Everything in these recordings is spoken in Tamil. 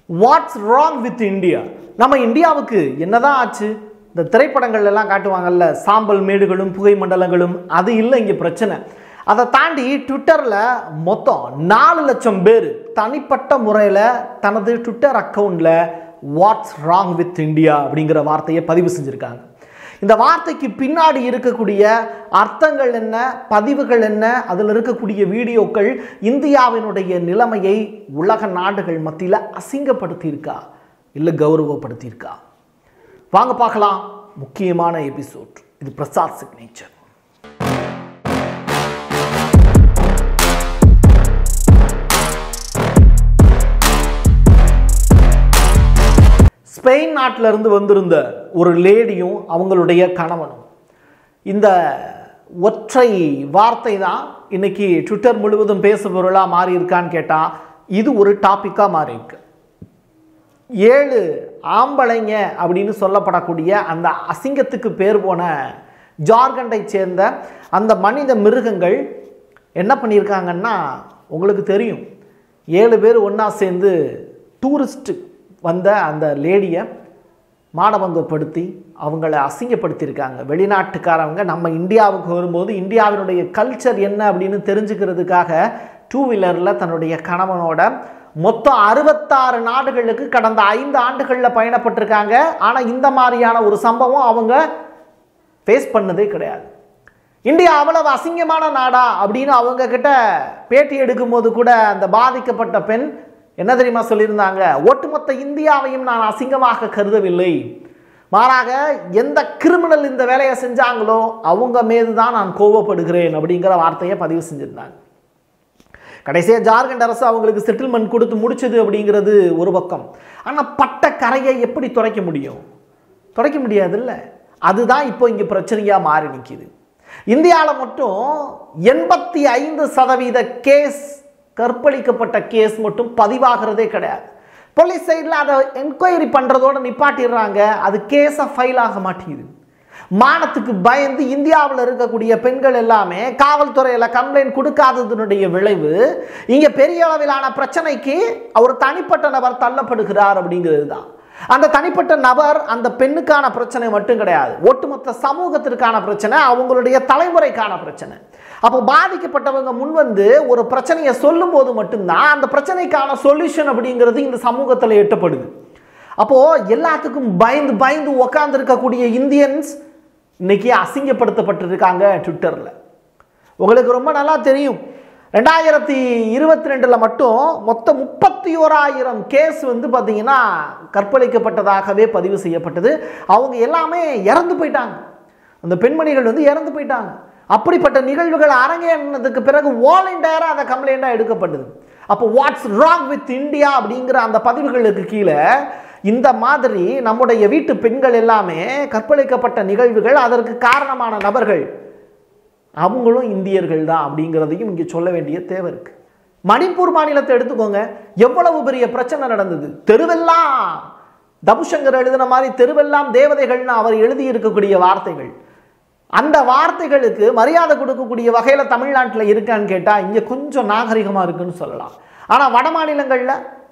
வாட்ஸ் ராங் வித் இந்தியா நம்ம இந்தியாவுக்கு என்னதான் ஆச்சு இந்த திரைப்படங்கள் எல்லாம் காட்டுவாங்கல்ல சாம்பல் மேடுகளும் புகை மண்டலங்களும் அது இல்லை இங்கே பிரச்சனை அதை தாண்டி ட்விட்டரில் மொத்தம் நாலு லட்சம் பேர் தனிப்பட்ட முறையில் தனது ட்விட்டர் அக்கௌண்ட்டில் வாட்ஸ் ராங் வித் இந்தியா அப்படிங்கிற வார்த்தையை பதிவு செஞ்சுருக்காங்க இந்த வார்த்தைக்கு பின்னாடி இருக்கக்கூடிய அர்த்தங்கள் என்ன பதிவுகள் என்ன அதில் இருக்கக்கூடிய வீடியோக்கள் இந்தியாவினுடைய நிலைமையை உலக நாடுகள் மத்தியில் அசிங்கப்படுத்தியிருக்கா இல்லை கௌரவப்படுத்தியிருக்கா வாங்க பார்க்கலாம் முக்கியமான எபிசோட் இது பிரசாத் சிக்னேச்சர் ஸ்பெயின் நாட்டில இருந்து வந்திருந்த ஒரு லேடியும் அவங்களுடைய கணவனும் இந்த ஒற்றை வார்த்தை தான் இன்னைக்கு ட்விட்டர் முழுவதும் பேசுபொருளாக மாறி இருக்கான்னு கேட்டால் இது ஒரு டாப்பிக்காக மாறி இருக்கு ஏழு ஆம்பளைங்க அப்படின்னு சொல்லப்படக்கூடிய அந்த அசிங்கத்துக்கு பேர் போன ஜார்க்கண்டை சேர்ந்த அந்த மனித மிருகங்கள் என்ன பண்ணியிருக்காங்கன்னா உங்களுக்கு தெரியும் ஏழு பேர் ஒன்றா சேர்ந்து டூரிஸ்ட் வந்த அந்த லேடியை மானபங்கப்படுத்தி அவங்கள அசிங்கப்படுத்தியிருக்காங்க வெளிநாட்டுக்காரவங்க நம்ம இந்தியாவுக்கு வரும்போது இந்தியாவினுடைய கல்ச்சர் என்ன அப்படின்னு தெரிஞ்சுக்கிறதுக்காக டூ வீலரில் தன்னுடைய கணவனோட மொத்தம் அறுபத்தாறு நாடுகளுக்கு கடந்த ஐந்து ஆண்டுகளில் பயணப்பட்டிருக்காங்க ஆனால் இந்த மாதிரியான ஒரு சம்பவம் அவங்க ஃபேஸ் பண்ணதே கிடையாது இந்தியா அவ்வளவு அசிங்கமான நாடா அப்படின்னு அவங்க கிட்ட பேட்டி எடுக்கும்போது கூட அந்த பாதிக்கப்பட்ட பெண் என்ன தெரியுமா சொல்லியிருந்தாங்க ஒட்டுமொத்த இந்தியாவையும் நான் அசிங்கமாக கருதவில்லை மாறாக எந்த கிரிமினல் இந்த வேலையை செஞ்சாங்களோ அவங்க மீது தான் நான் கோவப்படுகிறேன் அப்படிங்கிற வார்த்தையை பதிவு செஞ்சிருந்தாங்க கடைசியாக ஜார்க்கண்ட் அரசு அவங்களுக்கு செட்டில்மெண்ட் கொடுத்து முடிச்சது அப்படிங்கிறது ஒரு பக்கம் ஆனால் பட்ட கரையை எப்படி துடைக்க முடியும் துடைக்க முடியாதுல்ல அதுதான் இப்போ இங்கே பிரச்சனையாக மாறி நிற்கிது இந்தியாவில் மட்டும் எண்பத்தி ஐந்து சதவீத கேஸ் கற்பழிக்கப்பட்ட கேஸ் மட்டும் பதிவாகிறதே கிடையாது போலீஸ் சைடில் அதை என்கொயரி பண்ணுறதோட நிப்பாட்டிடுறாங்க அது கேஸாக ஃபைல் ஆக மாட்டேங்குது மானத்துக்கு பயந்து இந்தியாவில் இருக்கக்கூடிய பெண்கள் எல்லாமே காவல்துறையில் கம்ப்ளைண்ட் கொடுக்காததனுடைய விளைவு இங்கே பெரிய அளவிலான பிரச்சனைக்கு ஒரு தனிப்பட்ட நபர் தள்ளப்படுகிறார் அப்படிங்கிறது தான் அந்த தனிப்பட்ட நபர் அந்த பெண்ணுக்கான பிரச்சனை மட்டும் கிடையாது ஒட்டுமொத்த சமூகத்திற்கான பிரச்சனை அவங்களுடைய தலைமுறைக்கான பிரச்சனை அப்போ பாதிக்கப்பட்டவங்க முன்வந்து ஒரு பிரச்சனையை சொல்லும் போது மட்டும்தான் அந்த பிரச்சனைக்கான சொல்யூஷன் அப்படிங்கிறது இந்த சமூகத்தில் எட்டப்படுது அப்போ எல்லாத்துக்கும் பயந்து பயந்து உக்காந்துருக்கக்கூடிய இந்தியன்ஸ் இன்னைக்கு அசிங்கப்படுத்தப்பட்டிருக்காங்க ட்விட்டரில் உங்களுக்கு ரொம்ப நல்லா தெரியும் ரெண்டாயிரத்தி இருபத்தி ரெண்டில் மட்டும் மொத்தம் முப்பத்தி ஓராயிரம் கேஸ் வந்து பார்த்தீங்கன்னா கற்பழிக்கப்பட்டதாகவே பதிவு செய்யப்பட்டது அவங்க எல்லாமே இறந்து போயிட்டாங்க அந்த பெண்மணிகள் வந்து இறந்து போயிட்டாங்க அப்படிப்பட்ட நிகழ்வுகள் அரங்கேறினதுக்கு பிறகு வாலண்டியராக அந்த கம்ப்ளைண்ட்டாக எடுக்கப்பட்டது அப்போ வாட்ஸ் ராங் வித் இந்தியா அப்படிங்கிற அந்த பதிவுகளுக்கு கீழே இந்த மாதிரி நம்முடைய வீட்டு பெண்கள் எல்லாமே கற்பழிக்கப்பட்ட நிகழ்வுகள் அதற்கு காரணமான நபர்கள் அவங்களும் இந்தியர்கள் தான் அப்படிங்கிறதையும் இங்கே சொல்ல வேண்டிய தேவை இருக்கு மணிப்பூர் மாநிலத்தை எடுத்துக்கோங்க எவ்வளவு பெரிய பிரச்சனை நடந்தது தெருவெல்லாம் தபுசங்கர் எழுதின மாதிரி தெருவெல்லாம் தேவதைகள்னு அவர் எழுதி இருக்கக்கூடிய வார்த்தைகள் அந்த வார்த்தைகளுக்கு மரியாதை கொடுக்கக்கூடிய வகையில் தமிழ்நாட்டில் இருக்கான்னு கேட்டால் இங்கே கொஞ்சம் நாகரிகமாக இருக்குன்னு சொல்லலாம் ஆனால் வட மாநிலங்களில்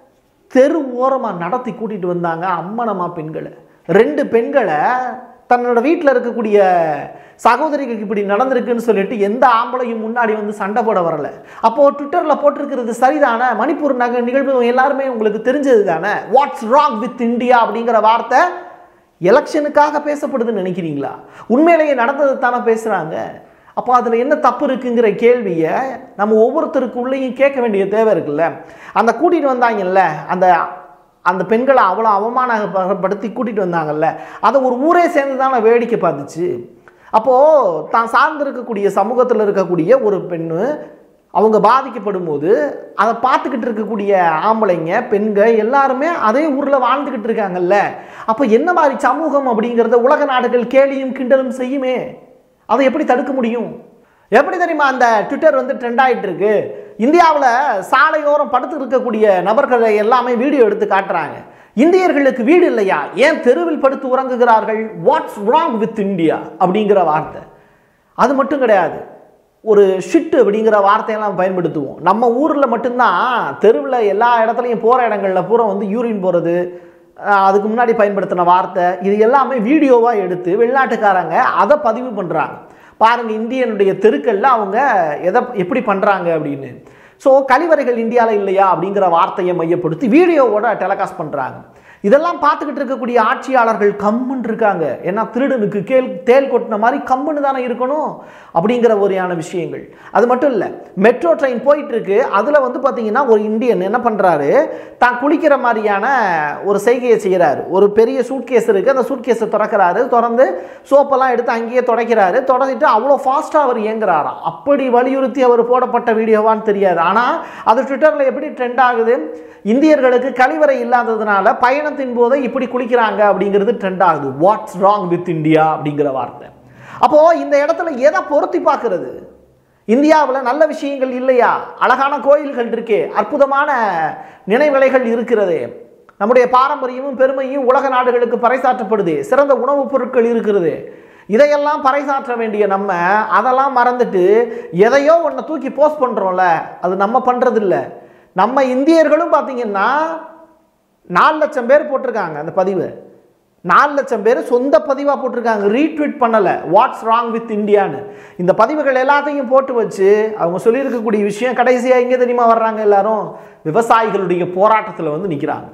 தெரு ஓரமாக நடத்தி கூட்டிகிட்டு வந்தாங்க அம்மனம்மா பெண்களை ரெண்டு பெண்களை தன்னோட வீட்டில் இருக்கக்கூடிய சகோதரிக்கு இப்படி நடந்திருக்குன்னு சொல்லிட்டு எந்த ஆம்பளையும் முன்னாடி வந்து சண்டை போட வரல அப்போது ட்விட்டரில் போட்டிருக்கிறது சரிதானே மணிப்பூர் நக நிகழ்வு எல்லாருமே உங்களுக்கு தெரிஞ்சது தானே வாட்ஸ் ராங் வித் இந்தியா அப்படிங்கிற வார்த்தை எலெக்ஷனுக்காக பேசப்படுதுன்னு நினைக்கிறீங்களா உண்மையிலேயே நடந்தது தானே பேசுகிறாங்க அப்போ அதில் என்ன தப்பு இருக்குங்கிற கேள்வியை நம்ம ஒவ்வொருத்தருக்கு உள்ளேயும் கேட்க வேண்டிய தேவை இருக்குல்ல அந்த கூட்டிகிட்டு வந்தாங்கல்ல அந்த அந்த பெண்களை அவ்வளோ அவமானப்படுத்தி கூட்டிகிட்டு வந்தாங்கல்ல அதை ஒரு ஊரே சேர்ந்து தானே வேடிக்கை பார்த்துச்சு அப்போது தான் சார்ந்திருக்கக்கூடிய சமூகத்தில் இருக்கக்கூடிய ஒரு பெண்ணு அவங்க பாதிக்கப்படும் போது அதை பார்த்துக்கிட்டு இருக்கக்கூடிய ஆம்பளைங்க பெண்கள் எல்லாருமே அதே ஊரில் வாழ்ந்துக்கிட்டு இருக்காங்கல்ல அப்போ என்ன மாதிரி சமூகம் அப்படிங்கிறத உலக நாடுகள் கேலியும் கிண்டலும் செய்யுமே அதை எப்படி தடுக்க முடியும் எப்படி தெரியுமா அந்த ட்விட்டர் வந்து ட்ரெண்ட் ஆகிட்டு இருக்கு இந்தியாவில் சாலையோரம் படுத்து இருக்கக்கூடிய நபர்களை எல்லாமே வீடியோ எடுத்து காட்டுறாங்க இந்தியர்களுக்கு வீடு இல்லையா ஏன் தெருவில் படுத்து உறங்குகிறார்கள் வாட்ஸ் ராங் வித் இந்தியா அப்படிங்கிற வார்த்தை அது மட்டும் கிடையாது ஒரு ஷிட்டு அப்படிங்கிற வார்த்தையெல்லாம் பயன்படுத்துவோம் நம்ம ஊரில் மட்டும்தான் தெருவில் எல்லா இடத்துலையும் போகிற இடங்களில் பூரா வந்து யூரின் போகிறது அதுக்கு முன்னாடி பயன்படுத்தின வார்த்தை இது எல்லாமே வீடியோவாக எடுத்து வெளிநாட்டுக்காரங்க அதை பதிவு பண்ணுறாங்க பாருங்க இந்தியனுடைய தெருக்கள்ல அவங்க எதை எப்படி பண்ணுறாங்க அப்படின்னு ஸோ கழிவறைகள் இந்தியாவில் இல்லையா அப்படிங்கிற வார்த்தையை மையப்படுத்தி வீடியோவோட டெலகாஸ்ட் பண்ணுறாங்க இதெல்லாம் பார்த்துக்கிட்டு இருக்கக்கூடிய ஆட்சியாளர்கள் கம்முன்னு இருக்காங்க ஏன்னா திருடனுக்கு கேள் தேல் கொட்டின மாதிரி கம்முன்னு தானே இருக்கணும் அப்படிங்கிற வரையான விஷயங்கள் அது மட்டும் இல்லை மெட்ரோ ட்ரெயின் போயிட்டு இருக்கு அதில் வந்து பார்த்தீங்கன்னா ஒரு இந்தியன் என்ன பண்ணுறாரு தான் குளிக்கிற மாதிரியான ஒரு செய்கையை செய்கிறாரு ஒரு பெரிய சூட்கேஸ் இருக்குது அந்த சூட்கேஸை திறக்கிறாரு திறந்து சோப்பெல்லாம் எடுத்து அங்கேயே துடைக்கிறாரு தொடச்சிட்டு அவ்வளோ ஃபாஸ்ட்டாக அவர் இயங்குறாராம் அப்படி வலியுறுத்தி அவர் போடப்பட்ட வீடியோவான்னு தெரியாது ஆனால் அது ட்விட்டரில் எப்படி ட்ரெண்ட் ஆகுது இந்தியர்களுக்கு கழிவறை இல்லாததுனால பயணத்தின் போதே இப்படி குளிக்கிறாங்க அப்படிங்கிறது ட்ரெண்ட் ஆகுது வாட்ஸ் ராங் வித் இந்தியா அப்படிங்கிற வார்த்தை அப்போ இந்த இடத்துல எதை பொருத்தி பார்க்கிறது இந்தியாவில் நல்ல விஷயங்கள் இல்லையா அழகான கோயில்கள் இருக்கே அற்புதமான நினைவலைகள் இருக்கிறதே நம்முடைய பாரம்பரியமும் பெருமையும் உலக நாடுகளுக்கு பறைசாற்றப்படுது சிறந்த உணவுப் பொருட்கள் இருக்கிறது இதையெல்லாம் பறைசாற்ற வேண்டிய நம்ம அதெல்லாம் மறந்துட்டு எதையோ ஒன்றை தூக்கி போஸ்ட் பண்ணுறோம்ல அது நம்ம பண்ணுறது இல்லை நம்ம இந்தியர்களும் பார்த்தீங்கன்னா நாலு லட்சம் பேர் போட்டிருக்காங்க அந்த பதிவு நாலு லட்சம் பேர் சொந்த பதிவாக போட்டிருக்காங்க ரீட்வீட் பண்ணலை வாட்ஸ் ராங் வித் இந்தியான்னு இந்த பதிவுகள் எல்லாத்தையும் போட்டு வச்சு அவங்க சொல்லியிருக்கக்கூடிய விஷயம் கடைசியாக எங்கே தெரியுமா வர்றாங்க எல்லாரும் விவசாயிகளுடைய போராட்டத்தில் வந்து நிற்கிறாங்க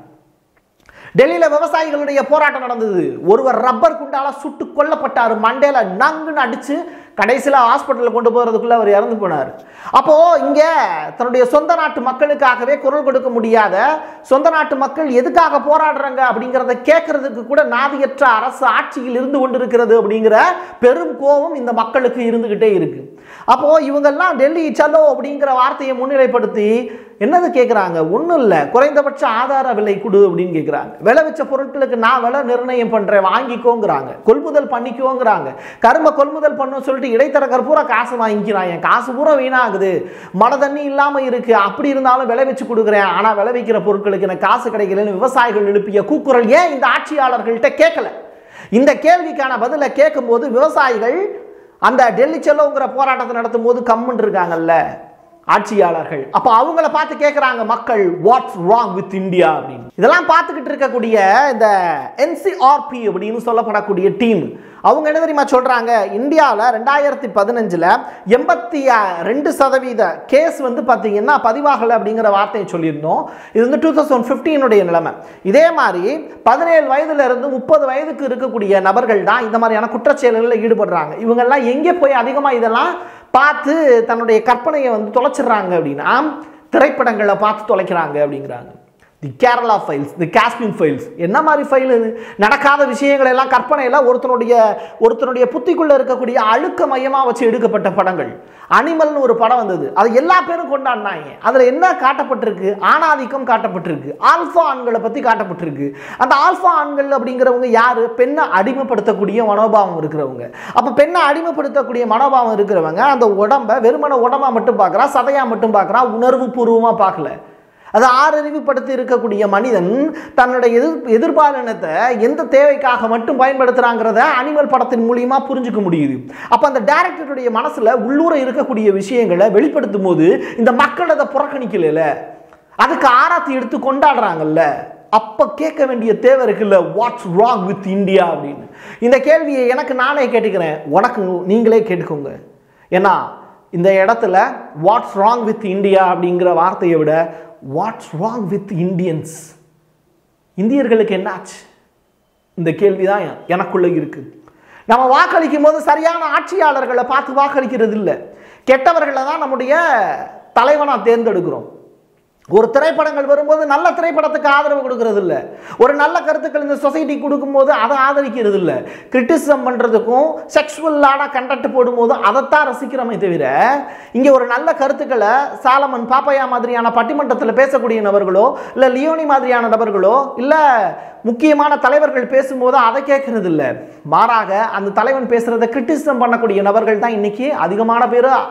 டெல்லியில் விவசாயிகளுடைய போராட்டம் நடந்தது ஒருவர் ரப்பர் குண்டால சுட்டு கொல்லப்பட்டார் மண்டையில நங்குன்னு அடிச்சு கடைசியில் ஹாஸ்பிட்டலில் கொண்டு போகிறதுக்குள்ள அவர் இறந்து போனார் அப்போ இங்கே தன்னுடைய சொந்த நாட்டு மக்களுக்காகவே குரல் கொடுக்க முடியாத சொந்த நாட்டு மக்கள் எதுக்காக போராடுறாங்க அப்படிங்கிறத கேட்கறதுக்கு கூட நாதியற்ற அரசு ஆட்சியில் இருந்து கொண்டிருக்கிறது அப்படிங்கிற பெரும் கோபம் இந்த மக்களுக்கு இருந்துகிட்டே இருக்கு அப்போ இவங்கெல்லாம் டெல்லி சலோ அப்படிங்கிற வார்த்தையை முன்னிலைப்படுத்தி என்னது கேட்குறாங்க ஒன்றும் இல்லை குறைந்தபட்ச ஆதார விலை கொடு அப்படின்னு கேட்குறாங்க விலை வச்ச பொருட்களுக்கு நான் விலை நிர்ணயம் பண்ணுறேன் வாங்கிக்கோங்கிறாங்க கொள்முதல் பண்ணிக்கோங்கிறாங்க கரும்பை கொள்முதல் பண்ணுன்னு சொல்லிட்டு இடைத்தரகர் பூரா காசு வாங்கிக்கிறான் என் காசு பூரா வீணாகுது மழை தண்ணி இல்லாமல் இருக்குது அப்படி இருந்தாலும் விலை வச்சு கொடுக்குறேன் ஆனால் விலை வைக்கிற பொருட்களுக்கு எனக்கு காசு கிடைக்கலன்னு விவசாயிகள் எழுப்பிய கூக்குரல் ஏன் இந்த ஆட்சியாளர்கள்ட்ட கேட்கல இந்த கேள்விக்கான பதிலை கேட்கும்போது விவசாயிகள் அந்த டெல்லி செல்லோங்கிற போராட்டத்தை நடத்தும் போது கம்முன்னு இருக்காங்கல்ல ஆட்சியாளர்கள் அப்போ அவங்கள பார்த்து கேட்குறாங்க மக்கள் வாட்ஸ் ராங் வித் இந்தியா அப்படின்னு இதெல்லாம் பார்த்துக்கிட்டு இருக்கக்கூடிய இந்த என்சிஆர்பி அப்படின்னு சொல்லப்படக்கூடிய டீம் அவங்க என்ன தெரியுமா சொல்கிறாங்க இந்தியாவில் ரெண்டாயிரத்தி பதினஞ்சில் எண்பத்தி ரெண்டு சதவீத கேஸ் வந்து பார்த்தீங்கன்னா பதிவாகலை அப்படிங்கிற வார்த்தையை சொல்லியிருந்தோம் இது வந்து டூ தௌசண்ட் ஃபிஃப்டீனுடைய நிலைமை இதே மாதிரி பதினேழு வயதுல இருந்து முப்பது வயதுக்கு இருக்கக்கூடிய நபர்கள் தான் இந்த மாதிரியான குற்றச்செயல்களில் ஈடுபடுறாங்க இவங்கெல்லாம் எங்கே போய் அதிகமாக இதெல்லாம் பார்த்து தன்னுடைய கற்பனையை வந்து தொலைச்சிடுறாங்க அப்படின்னா திரைப்படங்களை பார்த்து தொலைக்கிறாங்க அப்படிங்கிறாங்க the Kerala files the Kashmir files என்ன மாதிரி ஃபைல் இது நடக்காத விஷயங்கள் எல்லாம் கற்பனையில் ஒருத்தனுடைய ஒருத்தனுடைய புத்திக்குள்ளே இருக்கக்கூடிய அழுக்க மையமாக வச்சு எடுக்கப்பட்ட படங்கள் அனிமல்னு ஒரு படம் வந்தது அது எல்லா பேரும் கொண்டாடினாங்க அதில் என்ன காட்டப்பட்டிருக்கு ஆணாதிக்கம் காட்டப்பட்டிருக்கு ஆல்ஃபா ஆண்களை பற்றி காட்டப்பட்டிருக்கு அந்த ஆல்ஃபா ஆண்கள் அப்படிங்கிறவங்க யார் பெண்ணை அடிமைப்படுத்தக்கூடிய மனோபாவம் இருக்கிறவங்க அப்போ பெண்ணை அடிமைப்படுத்தக்கூடிய மனோபாவம் இருக்கிறவங்க அந்த உடம்பை வெறுமன உடம்பா மட்டும் பார்க்குறா சதையாக மட்டும் பார்க்குறா உணர்வு பூர்வமாக பார்க்கல அது ஆறறிவுப்படுத்தி இருக்கக்கூடிய மனிதன் தன்னுடைய எதிர் எதிர்பாலினத்தை எந்த தேவைக்காக மட்டும் பயன்படுத்துகிறாங்கிறத அனிமல் படத்தின் மூலியமா புரிஞ்சுக்க முடியுது அப்போ அந்த டேரக்டருடைய மனசில் உள்ளூர இருக்கக்கூடிய விஷயங்களை வெளிப்படுத்தும் போது இந்த மக்கள் அதை புறக்கணிக்கல அதுக்கு ஆராத்தி எடுத்து கொண்டாடுறாங்கல்ல அப்போ கேட்க வேண்டிய தேவை இருக்குல்ல வாட்ஸ் ராங் வித் இந்தியா அப்படின்னு இந்த கேள்வியை எனக்கு நானே கேட்டுக்கிறேன் உனக்கு நீங்களே கேட்டுக்கோங்க ஏன்னா இந்த இடத்துல வாட்ஸ் ராங் வித் இந்தியா அப்படிங்கிற வார்த்தையை விட வாட்ஸ் ராங் வித் இந்தியன்ஸ் இந்தியர்களுக்கு என்னாச்சு இந்த கேள்வி தான் எனக்குள்ள இருக்கு நம்ம வாக்களிக்கும் போது சரியான ஆட்சியாளர்களை பார்த்து வாக்களிக்கிறது இல்லை கெட்டவர்களை தான் நம்முடைய தலைவனாக தேர்ந்தெடுக்கிறோம் ஒரு திரைப்படங்கள் வரும்போது நல்ல திரைப்படத்துக்கு ஆதரவு கொடுக்கறது இல்லை ஒரு நல்ல கருத்துக்கள் இந்த சொசைட்டி கொடுக்கும்போது அதை ஆதரிக்கிறது இல்லை கிரிட்டிசிசம் பண்ணுறதுக்கும் செக்ஷுவலான கண்டக்ட் போடும்போது அதைத்தான் ரசிக்கிறோமே தவிர இங்கே ஒரு நல்ல கருத்துக்களை சாலமன் பாப்பையா மாதிரியான பட்டிமன்றத்தில் பேசக்கூடிய நபர்களோ இல்லை லியோனி மாதிரியான நபர்களோ இல்லை முக்கியமான தலைவர்கள் பேசும்போது அதை கேட்கறது இல்லை மாறாக அந்த தலைவன் பேசுகிறத கிரிட்டிசிசம் பண்ணக்கூடிய நபர்கள் தான் இன்னைக்கு அதிகமான பேர்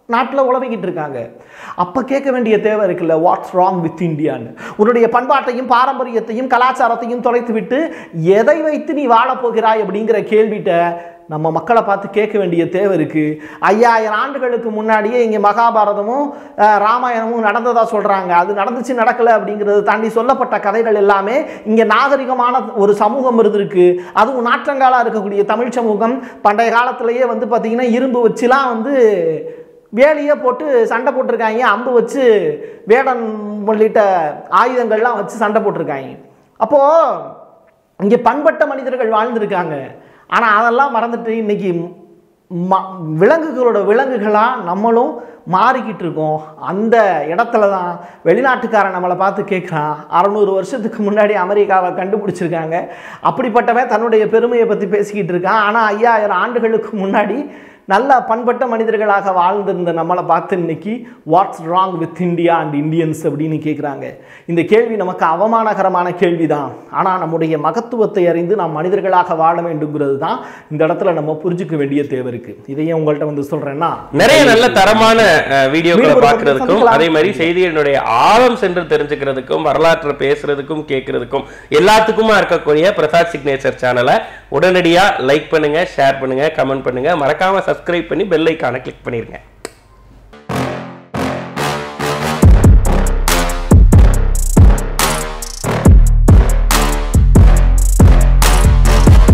நாட்டில் உழவிக்கிட்டு இருக்காங்க அப்போ கேட்க வேண்டிய தேவை இருக்குல்ல வாட்ஸ் ராங் வித் இந்தியான்னு உன்னுடைய பண்பாட்டையும் பாரம்பரியத்தையும் கலாச்சாரத்தையும் தொலைத்து விட்டு எதை வைத்து நீ வாழப் போகிறாய் அப்படிங்கிற கேள்விட்ட நம்ம மக்களை பார்த்து கேட்க வேண்டிய தேவை இருக்கு ஐயாயிரம் ஆண்டுகளுக்கு முன்னாடியே இங்கே மகாபாரதமும் அஹ், ராமாயணமும் நடந்ததா சொல்றாங்க அது நடந்துச்சு நடக்கல அப்படிங்கிறத தாண்டி சொல்லப்பட்ட கதைகள் எல்லாமே இங்கே நாகரிகமான ஒரு சமூகம் இருந்திருக்கு அதுவும் நாற்றங்காலா இருக்கக்கூடிய தமிழ் சமூகம் பண்டைய காலத்திலேயே வந்து பார்த்தீங்கன்னா இரும்பு வச்சுலாம் வந்து வேலியே போட்டு சண்டை போட்டிருக்காங்க அம்பு வச்சு வேடன் உள்ளிட்ட ஆயுதங்கள்லாம் வச்சு சண்டை போட்டிருக்காங்க அப்போ இங்கே பண்பட்ட மனிதர்கள் வாழ்ந்திருக்காங்க ஆனால் அதெல்லாம் மறந்துட்டு இன்னைக்கு ம விலங்குகளோட விலங்குகளாக நம்மளும் மாறிக்கிட்டு இருக்கோம் அந்த இடத்துல தான் வெளிநாட்டுக்காரன் நம்மளை பார்த்து கேட்குறான் அறநூறு வருஷத்துக்கு முன்னாடி அமெரிக்காவை கண்டுபிடிச்சிருக்காங்க அப்படிப்பட்டவன் தன்னுடைய பெருமையை பற்றி பேசிக்கிட்டு இருக்கான் ஆனால் ஐயாயிரம் ஆண்டுகளுக்கு முன்னாடி நல்ல பண்பட்ட மனிதர்களாக வாழ்ந்திருந்த நம்மளை பார்த்து இன்னைக்கு what's wrong with India and Indians அப்படின்னு கேட்குறாங்க இந்த கேள்வி நமக்கு அவமானகரமான கேள்வி தான் ஆனால் நம்முடைய மகத்துவத்தை அறிந்து நாம் மனிதர்களாக வாழ வேண்டுங்கிறது தான் இந்த இடத்துல நம்ம புரிஞ்சுக்க வேண்டிய தேவை இருக்கு இதையே உங்கள்கிட்ட வந்து சொல்றேன்னா நிறைய நல்ல தரமான அஹ், வீடியோக்களை மீண்டும் ஒரு பார்க்கறதுக்கும் சந்திக்கலாம். அதே மாதிரி செய்தியினுடைய ஆழம் சென்று தெரிஞ்சுக்கிறதுக்கும் வரலாற்றை பேசுறதுக்கும் கேட்கறதுக்கும் எல்லாத்துக்குமா இருக்கக்கூடிய பிரசாத் சிக்னேச்சர் சேனலை உடனடியா லைக் பண்ணுங்க ஷேர் பண்ணுங்க கமெண்ட் பண்ணுங்க மறக்காம சப்ஸ்கிரைப் பண்ணி பெல் ஐக்கானை கிளிக் பண்ணிருங்க